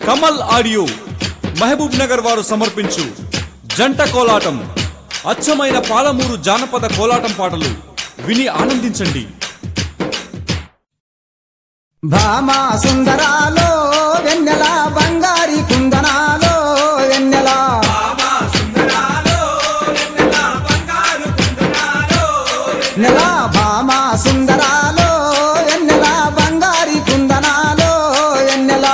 Kamal audio Mahabub Nagar వారు సమర్పించు జంట కోలాటం అచ్చమైన పాలమూరు జానపద కోలాటం పాటలు విని ఆనందించండి భామా సుందరాలో వెన్నెల బంగారి కుందనాలో వెన్నెల నెల భామా సుందరాలో వెన్నెల బంగారి కుందనాలో వెన్నెల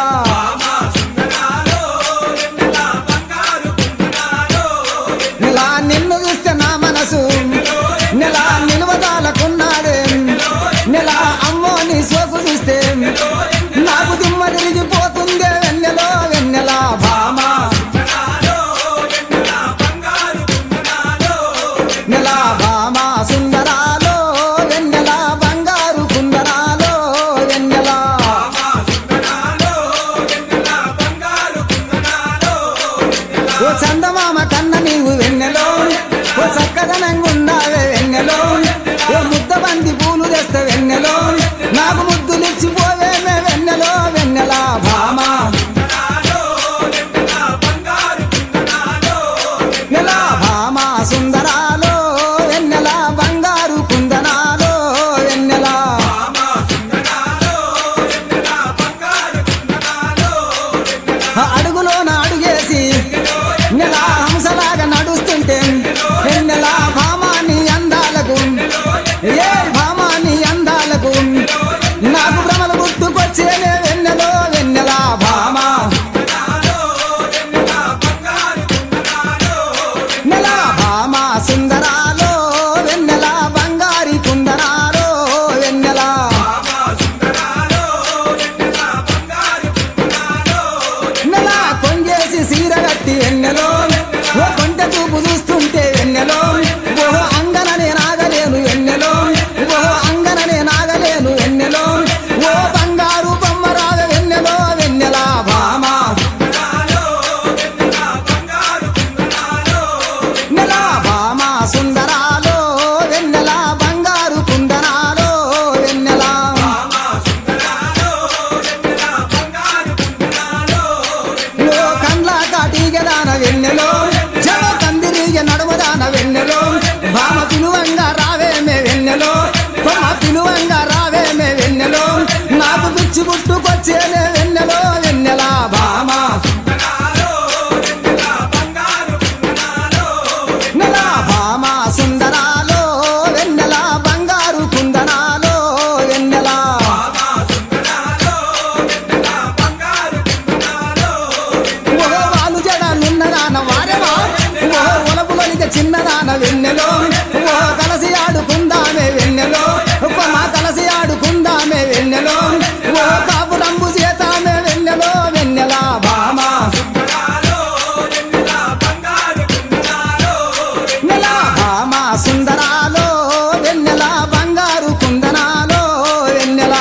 నెల నిన్ను చూస్తే నా మనసు నెల నిలువదాలకున్నాడే నెల అమ్మో నీ సోకు చూస్తే నాకు దిమ్మ తిరిగిపోతుందే వెన్నెలో వెన్నెల భామా నెల భామా సుందరాలో వెన్నెల బంగారు కుందరాలో వెన్నెల ఓ చందమామ కన్న నీవు వెన్నెలో ఓ చక్కదనంగున్నావే వెన్నెలో ఓ ముద్ద బంది పూలు తెస్తే వెన్నెలో నాకు ముద్దులిచ్చిపోవేమే వెన్నెలో వెన్నెల భామా నెల భామా సుందరాలో వెన్నెల బంగారు కుందనాలో వెన్నెల ఆ అడుగులోన అడుగేసి నెల హంసలాగా నడుస్తుంటే వెన్నెల భామాని అందాలకు ఏ భామాని అందాలకు నాకు భ్రమలు గుర్తుకొచ్చేనే వెన్నెలో వెన్నెల భామా నెల భామా సుందరాలో వెన్నెల బంగారి కుందనాలో వెన్నెల నెల కొంగేసి సీర కట్టి వెన్నెలో ఓ కొంట చూపు చూస్తుంటే వెన్నెలో ఓ అంగననే నాగలేను వెన్నెలో ఓ అంగననే నాగలేను వెన్నెలో ఓ బంగారు బొమ్మరాగ వెన్నెలో వెన్నెల భామా నెల భామా సుందరాలో వెన్నెల బంగారు కుందనాలో వెన్నెల ఓ కండ్ల కాటిగదాన వెన్నెలో జమ కందిరిగ నడుమదాన వెన్నెలో భామ పిలువంగా రావేమే వెన్నెలో కొమ్మ పిలువంగా రావేమే వెన్నెలో నాకు పిచ్చి పుట్టుకొచ్చేనే వెన్నెలో వెన్నెల భామ నెల భామ సుందరాలో వెన్నెల బంగారు కుందనాలో వెన్నెల ఓ వాలు జడాలున్నదాన వారెవా ఓ ఒలపులొలిక చిన్నదాన వెన్నెలో ఓ కలసి ఆడుకుందామే వెన్నెలో కొమ్మ కలసి ఆడుకుందామే వెన్నెలో ఓ కాపు రంబు చేతామే వెన్నెలో వెన్నెల భామా నెల భామా సుందరాలో వెన్నెల బంగారు కుందనాలో వెన్నెల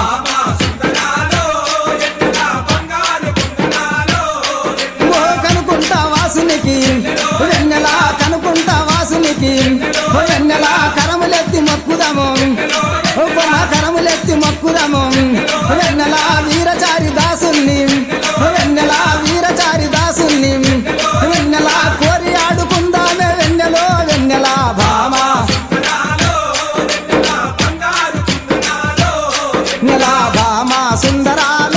ఓ కనుకుంటా వాసునికి వెన్నెల కనుకుంటా వాసునికి ఓ వెన్నెల కరములెత్తి మొక్కుదాము ఓ కొమ్మ కరములెత్తి మొక్కుదాము వెన్నెల వీరచారి దాసుల్ని ఓ వెన్నెల వీరచారి దాసుల్ని వెన్నెల కోరి ఆడుకుందామే వెన్నెలో వెన్నెల భామా నెల భామా సుందరాలో